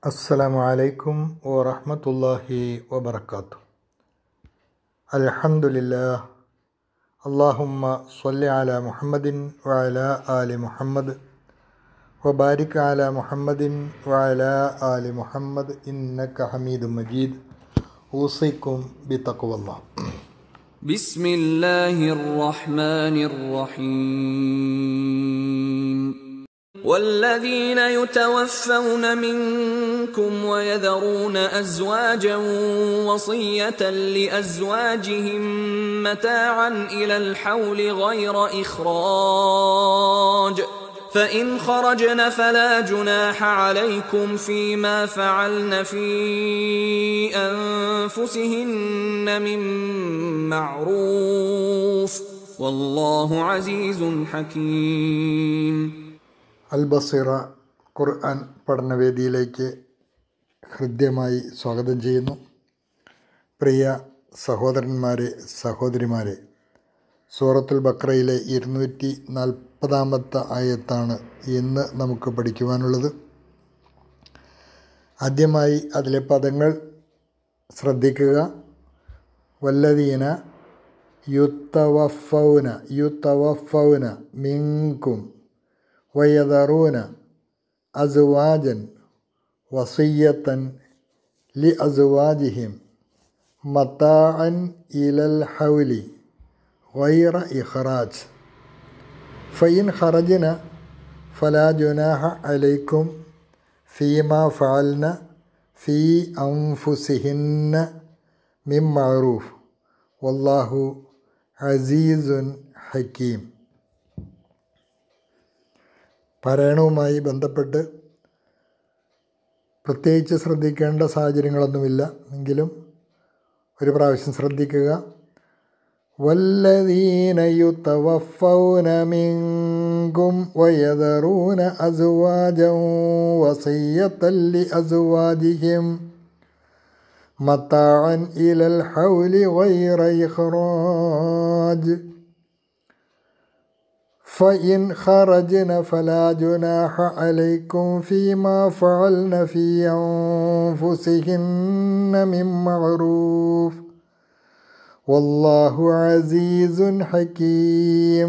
السلام عليكم ورحمة الله وبركاته الحمد لله اللهم صل على محمد وعلى آل محمد وبارك على محمد وعلى آل محمد إنك حميد مجيد أوصيكم بتقوى الله بسم الله الرحمن الرحيم والذين يتوفون منكم ويذرون ازواجا وصيه لازواجهم متاعا الى الحول غير اخراج فان خرجن فلا جناح عليكم فيما فعلن في انفسهن من معروف والله عزيز حكيم അൽ ബസീറ ഖുർആൻ പഠനവേദിയിലേക്ക് ഹൃദ്യമായി സ്വാഗതം ചെയ്യുന്നു പ്രിയ സഹോദരന്മാരെ സഹോദരിമാരെ സൂറത്തുൽ ബക്രയിലെ ഇരുന്നൂറ്റി നാൽപ്പതാമത്തെ ആയത്താണ് ഇന്ന് നമുക്ക് പഠിക്കുവാനുള്ളത് ആദ്യമായി അതിലെ പദങ്ങൾ ശ്രദ്ധിക്കുക വല്ലതീന യുത്തവഫൗന യുത്തവഫൗന മിങ്കും വയദറൂന അസുവാജൻ വസിയത്തൻ ലി അസുവാജിഹിം മത്താഅൻ ഇലൽ ഹൗലി غير إخراج فإن خرجنا فلا جناح عليكم فيما فعلن في أنفسهن من معروف والله عزيز حكيم പാരായണവുമായി ബന്ധപ്പെട്ട് പ്രത്യേകിച്ച് ശ്രദ്ധിക്കേണ്ട സാഹചര്യങ്ങളൊന്നുമില്ല എങ്കിലും ഒരു പ്രാവശ്യം ശ്രദ്ധിക്കുക والذين يتوفون منكم ويذرون أزواجا وصية لأزواجهم متاعا إلى الحول غير إخراج فإن خرجن فلا جناح عليكم فيما فعلن في أنفسهن من معروف والله عزيز حكيم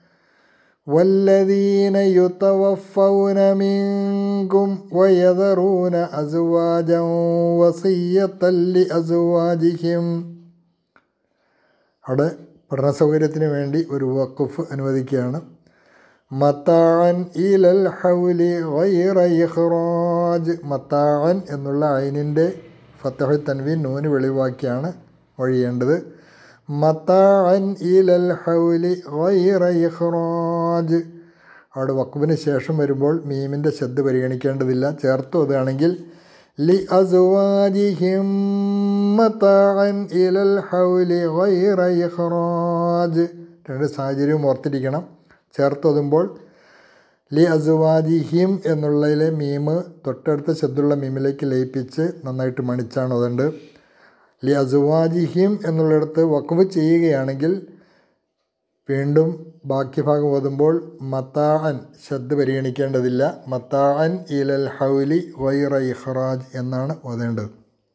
والذين يتوفون منكم ويذرون أزواجا وصية لأزواجهم അവിടെ പഠന സൗകര്യത്തിന് വേണ്ടി ഒരു വഖഫ് അനുവദിക്കുകയാണ് മത്താൻ ഇലൽ ഹൗലി ഗൈറ ഇഖ്റാജ് മത്താൻ എന്നുള്ള അയിനിൻ്റെ ഫത്തഹ് തൻവീൻ നൂന് വെളിവാക്കിയാണ് ഒഴിയേണ്ടത് മത്താൻ ഇലൽ ഹൗലി ഗൈറ ഇഖ്റാജ് അവിടെ വക്കുവിന് ശേഷം വരുമ്പോൾ മീമിൻ്റെ ശബ്ദ പരിഗണിക്കേണ്ടതില്ല ചേർത്ത് അതാണെങ്കിൽ ലി അസുവാജിഹിം മത്താൻ ഇലൽ ഹൗലി ഗൈറ ഇഖ്റാജ് രണ്ട് സാഹചര്യവും ഓർത്തിരിക്കണം ചേർത്തോതുമ്പോൾ ലി അസുവാജിഹിം എന്നുള്ളതിലെ മീമ് തൊട്ടടുത്ത ശബ്ദമുള്ള മീമിലേക്ക് ലയിപ്പിച്ച് നന്നായിട്ട് മണിച്ചാണ് അതുകൊണ്ട് ലി അസുവാജിഹിം എന്നുള്ളിടത്ത് വഖഫ് ചെയ്യുകയാണെങ്കിൽ വീണ്ടും ബാക്കി ഭാഗം ഓതുമ്പോൾ മത്താഅൻ ശബ്ദ പരിഗണിക്കേണ്ടതില്ല മത്താഅൻ ഇലൽ ഹൗലി വൈറ ഇഖ്റാജ് എന്നാണ് ഓതേണ്ടത്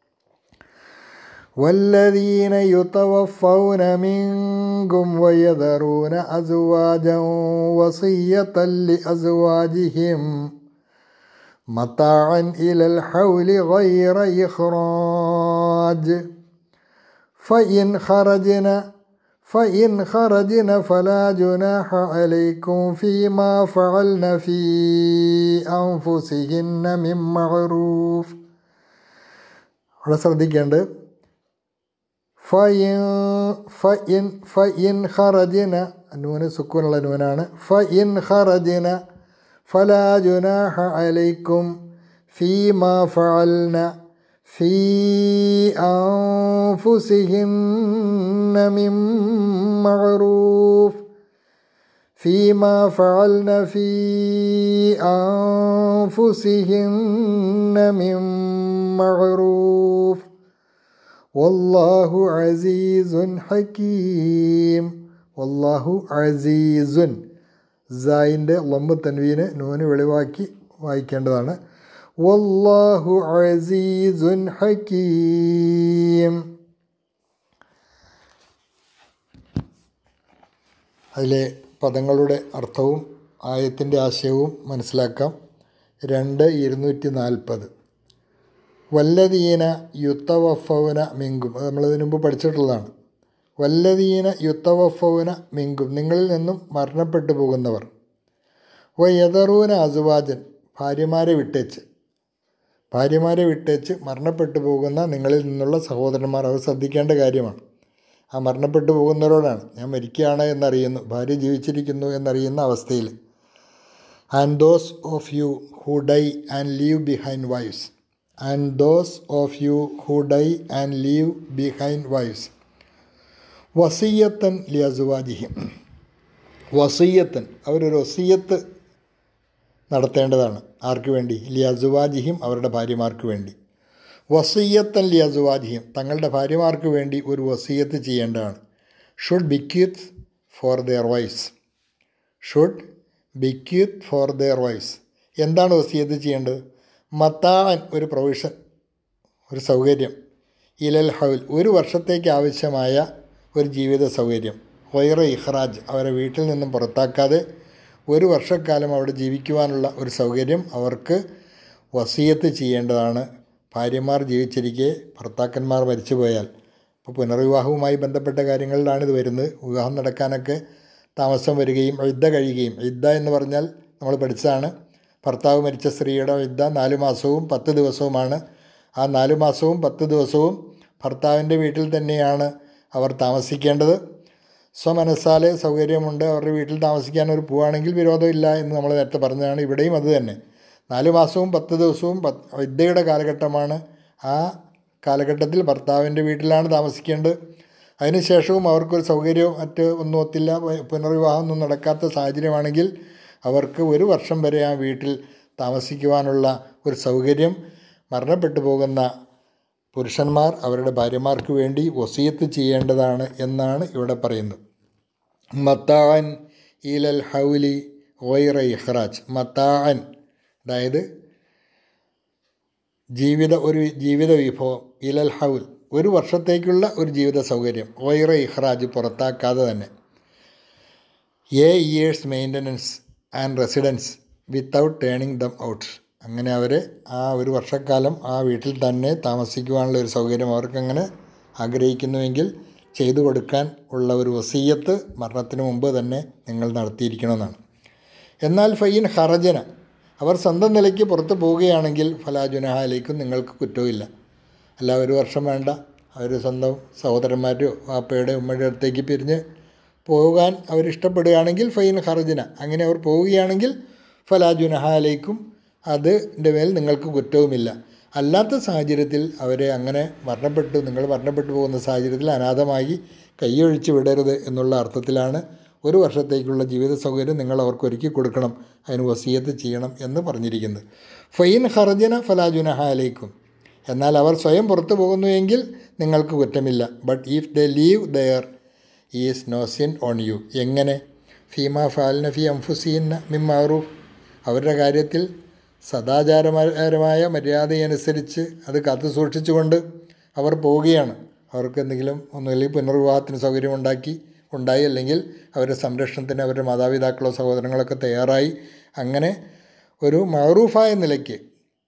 والذين يتوفون منكم ويذرون أزواجا وصية لأزواجهم متاعا إلى الحول غير إخراج فإن خرجنا فإن خرجنا فلا جناح عليكم فيما فعلن في أنفسهن من معروف അവിടെ ശ്രദ്ധിക്കേണ്ടത് ഫയിൻ ഫയിൻ ഫയിൻ ഖറജിന നൂന് സുക്കൂനുള്ള നൂനാണ് ഫയിൻ ഖറജിന فلا جناح عليكم فيما فعلن في أنفسهن من معروف فيما فعلن في أنفسهن من معروف والله عزيز حكيم والله عزيز സായിൻ്റെ ലംബ് തൻവീന് നൂന് വെളിവാക്കി വായിക്കേണ്ടതാണ് والله عزيز حكيم അതിലെ പദങ്ങളുടെ അർത്ഥവും ആയത്തിൻ്റെ ആശയവും മനസ്സിലാക്കാം രണ്ട് ഇരുന്നൂറ്റി നാൽപ്പത് വല്ലതീന യുത്തവഫൗന മിങ്കും അത് നമ്മളിതിനു മുമ്പ് പഠിച്ചിട്ടുള്ളതാണ് വല്ലതീന യുത്തവഫൗന മിങ്കും നിങ്ങളിൽ നിന്നും മരണപ്പെട്ടു പോകുന്നവർ വ യദറൂന അസുവാജൻ ഭാര്യമാരെ വിട്ടേച്ച് ഭാര്യമാരെ വിട്ടേച്ച് മരണപ്പെട്ടു പോകുന്ന നിങ്ങളിൽ നിന്നുള്ള സഹോദരന്മാർ അവർ ശ്രദ്ധിക്കേണ്ട കാര്യമാണ് ആ മരണപ്പെട്ടു പോകുന്നവരോടാണ് ഞാൻ മരിക്കുകയാണ് എന്നറിയുന്നു ഭാര്യ ജീവിച്ചിരിക്കുന്നു എന്നറിയുന്ന അവസ്ഥയിൽ and those of you who die and leave behind wives and those of you who die and leave behind wives വസീയത്തൻ ലിയസുവാജിഹിം വസീയത്തൻ അവരൊരു വസീയത്ത് നടത്തേണ്ടതാണ് ആർക്ക് വേണ്ടി ലിയസുവാജിഹിം അവരുടെ ഭാര്യമാർക്ക് വേണ്ടി വസീയത്തൻ ലിയസുവാജിഹിം തങ്ങളുടെ ഭാര്യമാർക്ക് വേണ്ടി ഒരു വസീയത്ത് ചെയ്യേണ്ടതാണ് should bequeath for their wives should bequeath for their wives എന്താണ് വസീയത്ത് ചെയ്യേണ്ടത് മത്താൻ ഒരു പ്രൊവിഷൻ ഒരു സൗകര്യം ഇലൽ ഹൗൽ ഒരു വർഷത്തേക്ക് ആവശ്യമായ ഒരു ജീവിത സൗകര്യം വൈറ ഇഹ്റാജ് അവരെ വീട്ടിൽ നിന്നും പുറത്താക്കാതെ ഒരു വർഷക്കാലം അവിടെ ജീവിക്കുവാനുള്ള ഒരു സൗകര്യം അവർക്ക് വസീയത്ത് ചെയ്യേണ്ടതാണ് ഭാര്യമാർ ജീവിച്ചിരിക്കെ ഭർത്താക്കന്മാർ മരിച്ചുപോയാൽ ഇപ്പോൾ പുനർവിവാഹവുമായി ബന്ധപ്പെട്ട കാര്യങ്ങളിലാണ് ഇത് വരുന്നത് വിവാഹം നടക്കാനൊക്കെ താമസം വരികയും യുദ്ധ കഴിയുകയും യുദ്ധ എന്ന് പറഞ്ഞാൽ നമ്മൾ പഠിച്ചതാണ് ഭർത്താവ് മരിച്ച സ്ത്രീയുടെ യുദ്ധ നാല് മാസവും പത്ത് ദിവസവുമാണ് ആ നാല് മാസവും പത്ത് ദിവസവും ഭർത്താവിൻ്റെ വീട്ടിൽ തന്നെയാണ് അവർ താമസിക്കേണ്ടത് സ്വമനസ്സാലെ സൗകര്യമുണ്ട് അവരുടെ വീട്ടിൽ താമസിക്കാൻ ഒരു പോവുകയാണെങ്കിൽ വിരോധമില്ല എന്ന് നമ്മൾ നേരത്തെ പറഞ്ഞതാണ് ഇവിടെയും അത് തന്നെ നാല് മാസവും പത്ത് ദിവസവും വിദ്യയുടെ കാലഘട്ടമാണ് ആ കാലഘട്ടത്തിൽ ഭർത്താവിൻ്റെ വീട്ടിലാണ് താമസിക്കേണ്ടത് അതിനുശേഷവും അവർക്കൊരു സൗകര്യവും മറ്റ് ഒന്നും ഒത്തില്ല പുനർവിവാഹം ഒന്നും നടക്കാത്ത സാഹചര്യമാണെങ്കിൽ അവർക്ക് ഒരു വർഷം വരെ ആ വീട്ടിൽ താമസിക്കുവാനുള്ള ഒരു സൗകര്യം മരണപ്പെട്ടു പോകുന്ന പുരുഷന്മാർ അവരുടെ ഭാര്യമാർക്ക് വേണ്ടി വസീയത്ത് ചെയ്യേണ്ടതാണ് എന്നാണ് ഇവിടെ പറയുന്നത് മത്താൻ ഈലൽ ഹൗലി ഓയിറ ഇഹ്റാജ് മത്താൻ അതായത് ജീവിത ഒരു ജീവിത വിഭവം ഇലൽ ഹൗൽ ഒരു വർഷത്തേക്കുള്ള ഒരു ജീവിത സൗകര്യം ഓയിറ ഇഹ്റാജ് പുറത്താക്കാതെ തന്നെ a year's maintenance and residence without turning them out അങ്ങനെ അവർ ആ ഒരു വർഷക്കാലം ആ വീട്ടിൽ തന്നെ താമസിക്കുവാനുള്ള ഒരു സൗകര്യം അവർക്കങ്ങനെ ആഗ്രഹിക്കുന്നുവെങ്കിൽ ചെയ്തു കൊടുക്കാൻ ഉള്ള ഒരു വസീയത്ത് മരണത്തിന് മുമ്പ് തന്നെ നിങ്ങൾ നടത്തിയിരിക്കണമെന്നാണ് എന്നാൽ ഫൈൻ ഹറജന അവർ സ്വന്തം നിലയ്ക്ക് പുറത്ത് പോവുകയാണെങ്കിൽ ഫലാജുനഹാലേക്കും നിങ്ങൾക്ക് കുറ്റവുമില്ല അല്ല ഒരു വർഷം വേണ്ട അവർ സ്വന്തം സഹോദരന്മാരുടെയോ വാപ്പയുടെ ഉമ്മയുടെ അടുത്തേക്ക് പിരിഞ്ഞ് പോകാൻ അവരിഷ്ടപ്പെടുകയാണെങ്കിൽ ഫൈൻ ഹർജന അങ്ങനെ അവർ പോവുകയാണെങ്കിൽ ഫലാജുനഹാലേക്കും അതിൻ്റെ മേൽ നിങ്ങൾക്ക് കുറ്റവുമില്ല അല്ലാത്ത സാഹചര്യത്തിൽ അവരെ അങ്ങനെ മരണപ്പെട്ടു നിങ്ങൾ മരണപ്പെട്ടു പോകുന്ന സാഹചര്യത്തിൽ അനാഥമായി കൈയൊഴിച്ച് വിടരുത് എന്നുള്ള അർത്ഥത്തിലാണ് ഒരു വർഷത്തേക്കുള്ള ജീവിത സൗകര്യം നിങ്ങൾ അവർക്ക് ഒരുക്കി കൊടുക്കണം അതിന് വസീയത്ത് ചെയ്യണം എന്ന് പറഞ്ഞിരിക്കുന്നത് ഫൈൻ ഹർജന ഫലാജുനഹാലേക്കും എന്നാൽ അവർ സ്വയം പുറത്തു പോകുന്നുവെങ്കിൽ നിങ്ങൾക്ക് കുറ്റമില്ല but if they leave there is no sin on you എങ്ങനെ ഫീമ ഫാലിന ഫി അംഫുസീന മിം മാറൂഫ് അവരുടെ കാര്യത്തിൽ സദാചാരപരമായ മര്യാദയനുസരിച്ച് അത് കാത്തു സൂക്ഷിച്ചുകൊണ്ട് അവർ പോവുകയാണ് അവർക്ക് എന്തെങ്കിലും ഒന്നുമില്ലെങ്കിൽ പുനർവിവാഹത്തിന് സൗകര്യമുണ്ടാക്കി ഉണ്ടായി അല്ലെങ്കിൽ അവരുടെ സംരക്ഷണത്തിന് അവരുടെ മാതാപിതാക്കളോ സഹോദരങ്ങളൊക്കെ തയ്യാറായി അങ്ങനെ ഒരു മറൂഫായ നിലയ്ക്ക്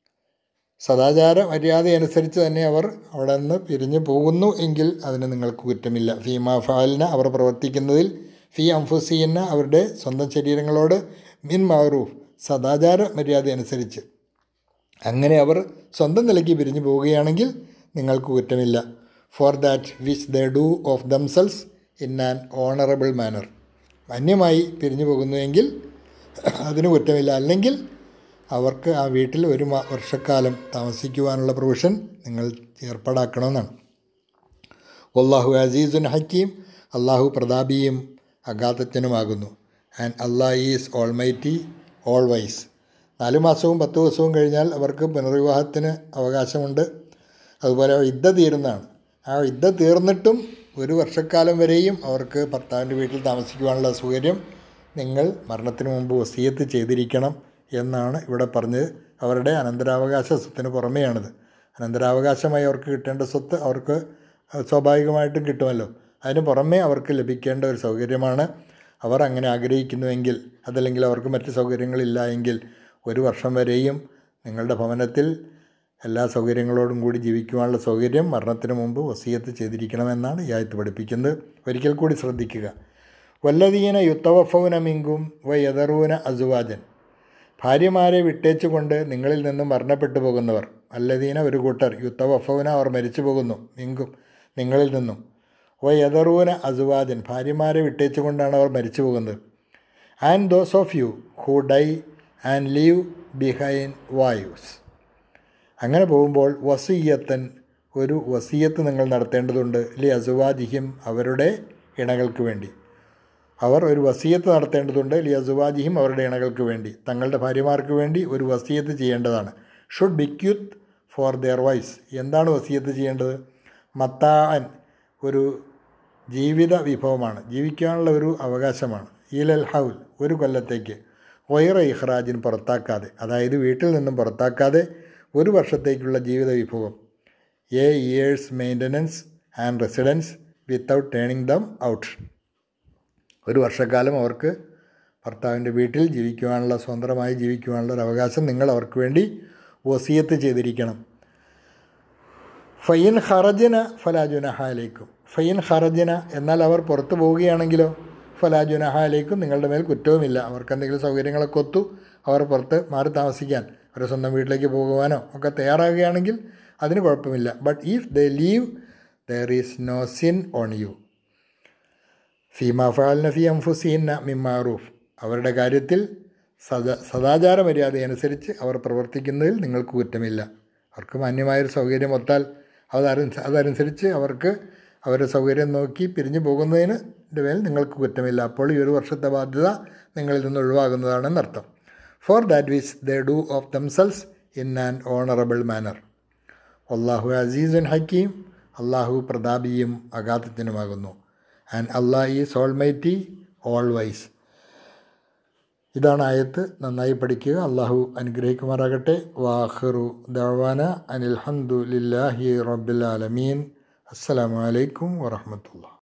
സദാചാര മര്യാദയനുസരിച്ച് തന്നെ അവർ അവിടെ നിന്ന് പിരിഞ്ഞു പോകുന്നു എങ്കിൽ അതിന് നിങ്ങൾക്ക് കുറ്റമില്ല ഫീമ ഫാലിന അവർ പ്രവർത്തിക്കുന്നതിൽ ഫി അംഫുസീന അവരുടെ സ്വന്തം ശരീരങ്ങളോട് മിൻ മറൂഫ് സദാചാര മര്യാദ അനുസരിച്ച് അങ്ങനെ അവർ സ്വന്തം നിലയ്ക്ക് പിരിഞ്ഞു പോവുകയാണെങ്കിൽ നിങ്ങൾക്ക് കുറ്റമില്ല for that which they do of themselves in an honourable manner മാന്യമായി പിരിഞ്ഞു പോകുന്നുവെങ്കിൽ അതിന് കുറ്റമില്ല അല്ലെങ്കിൽ അവർക്ക് ആ വീട്ടിൽ ഒരു വർഷക്കാലം താമസിക്കുവാനുള്ള പ്രൊവിഷൻ നിങ്ങൾ ഏർപ്പാടാക്കണമെന്നാണ് അള്ളാഹു അസീസുൻ ഹക്കീം അള്ളാഹു പ്രതാപിയും അഗാധജ്ഞനുമാകുന്നു and Allah is almighty all wise നാല് മാസവും പത്ത് ദിവസവും കഴിഞ്ഞാൽ അവർക്ക് പുനർവിവാഹത്തിന് അവകാശമുണ്ട് അതുപോലെ യുദ്ധ തീരുന്നതാണ് ആ യുദ്ധ തീർന്നിട്ടും ഒരു വർഷക്കാലം വരെയും അവർക്ക് ഭർത്താവിൻ്റെ വീട്ടിൽ താമസിക്കുവാനുള്ള സൗകര്യം നിങ്ങൾ മരണത്തിന് മുമ്പ് വസീയത്ത് ചെയ്തിരിക്കണം എന്നാണ് ഇവിടെ പറഞ്ഞത് അവരുടെ അനന്തരാവകാശ സ്വത്തിന് പുറമെയാണിത് അനന്തരാവകാശമായി അവർക്ക് കിട്ടേണ്ട സ്വത്ത് അവർക്ക് സ്വാഭാവികമായിട്ടും കിട്ടുമല്ലോ അതിന് പുറമേ അവർക്ക് ലഭിക്കേണ്ട ഒരു സൗകര്യമാണ് അവർ അങ്ങനെ ആഗ്രഹിക്കുന്നുവെങ്കിൽ അതല്ലെങ്കിൽ അവർക്ക് മറ്റ് സൗകര്യങ്ങളില്ല എങ്കിൽ ഒരു വർഷം വരെയും നിങ്ങളുടെ ഭവനത്തിൽ എല്ലാ സൗകര്യങ്ങളോടും കൂടി ജീവിക്കുവാനുള്ള സൗകര്യം മരണത്തിന് മുമ്പ് വസീയത്ത് ചെയ്തിരിക്കണമെന്നാണ് ഈ ആയത്ത് പഠിപ്പിക്കുന്നത് ഒരിക്കൽ കൂടി ശ്രദ്ധിക്കുക വല്ലതീന യുത്തവഫൗന മിങ്കും വയതറൂന അസുവാജൻ ഭാര്യമാരെ വിട്ടേച്ചുകൊണ്ട് നിങ്ങളിൽ നിന്നും മരണപ്പെട്ടു പോകുന്നവർ അല്ലദീന ഒരു കൂട്ടർ യുത്തവഫൗന അവർ മരിച്ചു പോകുന്നു മിങ്കും നിങ്ങളിൽ നിന്നും വയതറൂന അസുവാജൻ ഭാര്യമാരെ വിട്ടേച്ചുകൊണ്ടാണ് അവർ മരിച്ചു പോകുന്നത് and those of you who die and leave behind wives അങ്ങനെ പോകുമ്പോൾ വസീയത്തൻ ഒരു വസീയത്ത് നിങ്ങൾ നടത്തേണ്ടതുണ്ട് ലി അസുവാജിഹിം അവരുടെ ഇണകൾക്ക് വേണ്ടി അവർ ഒരു വസീയത്ത് നടത്തേണ്ടതുണ്ട് ലി അസുവാജിഹിം അവരുടെ ഇണകൾക്ക് വേണ്ടി തങ്ങളുടെ ഭാര്യമാർക്ക് വേണ്ടി ഒരു വസീയത്ത് ചെയ്യേണ്ടതാണ് should bequeath for their wives എന്താണ് വസീയത്ത് ചെയ്യേണ്ടത് മത്താൻ ഒരു ജീവിത വിഭവമാണ് ജീവിക്കാനുള്ള ഒരു അവകാശമാണ് ഈലൽ ഹൗൽ ഒരു കൊല്ലത്തേക്ക് വൈറ ഇഹ്റാജിൻ പുറത്താക്കാതെ അതായത് വീട്ടിൽ നിന്നും പുറത്താക്കാതെ ഒരു വർഷത്തേക്കുള്ള ജീവിത വിഭവം a year's maintenance and residence without turning them out ഒരു വർഷക്കാലം അവർക്ക് ഭർത്താവിൻ്റെ വീട്ടിൽ ജീവിക്കുവാനുള്ള സ്വതന്ത്രമായി ജീവിക്കുവാനുള്ള ഒരു അവകാശം നിങ്ങൾ അവർക്ക് വേണ്ടി വസീയത്ത് ചെയ്തിരിക്കണം ഫൈൻ ഹറജന ഫലാജുനഹാലേക്കും ഫൈൻ ഹറജന എന്നാൽ അവർ പുറത്തു പോവുകയാണെങ്കിലോ ഫലാജുനഹാലേക്കും നിങ്ങളുടെ മേൽ കുറ്റവുമില്ല അവർക്ക് എന്തെങ്കിലും സൗകര്യങ്ങളൊക്കെ ഒത്തു അവർ പുറത്ത് മാറി താമസിക്കാൻ അവർ സ്വന്തം വീട്ടിലേക്ക് പോകുവാനോ ഒക്കെ തയ്യാറാകുകയാണെങ്കിൽ അതിന് കുഴപ്പമില്ല but if they leave there is no sin on you ഫീമ ഫാലിന ഫി അംഫുസീന മിമാറൂഫ് അവരുടെ കാര്യത്തിൽ സദാ സദാചാര മര്യാദ അനുസരിച്ച് അവർ പ്രവർത്തിക്കുന്നതിൽ നിങ്ങൾക്ക് കുറ്റമില്ല അവർക്ക് മാന്യമായൊരു സൗകര്യം ഒത്താൽ അതനു അതനുസരിച്ച് അവർക്ക് അവരുടെ സൗകര്യം നോക്കി പിരിഞ്ഞു പോകുന്നതിന് മേൽ നിങ്ങൾക്ക് കുറ്റമില്ല അപ്പോൾ ഈ ഒരു വർഷത്തെ ബാധ്യത നിങ്ങളിൽ നിന്ന് ഒഴിവാകുന്നതാണെന്നർത്ഥം for that which they do of themselves in an honourable manner Allahu അസീസുൻ ഹക്കീം അള്ളാഹു പ്രതാപിയും അഗാധത്തിനുമാകുന്നു and Allah is almighty all wise ഇതാണ് ആയത്ത് നന്നായി പഠിക്കുക അള്ളാഹു അനുഗ്രഹിക്കുമാറാകട്ടെ വാഹറു ദവാന അനിൽഹന്ദു ലില്ലാഹി റബ്ബിൽ ആലമീൻ അസ്സലാമു അലൈക്കും വറഹമത്തുള്ള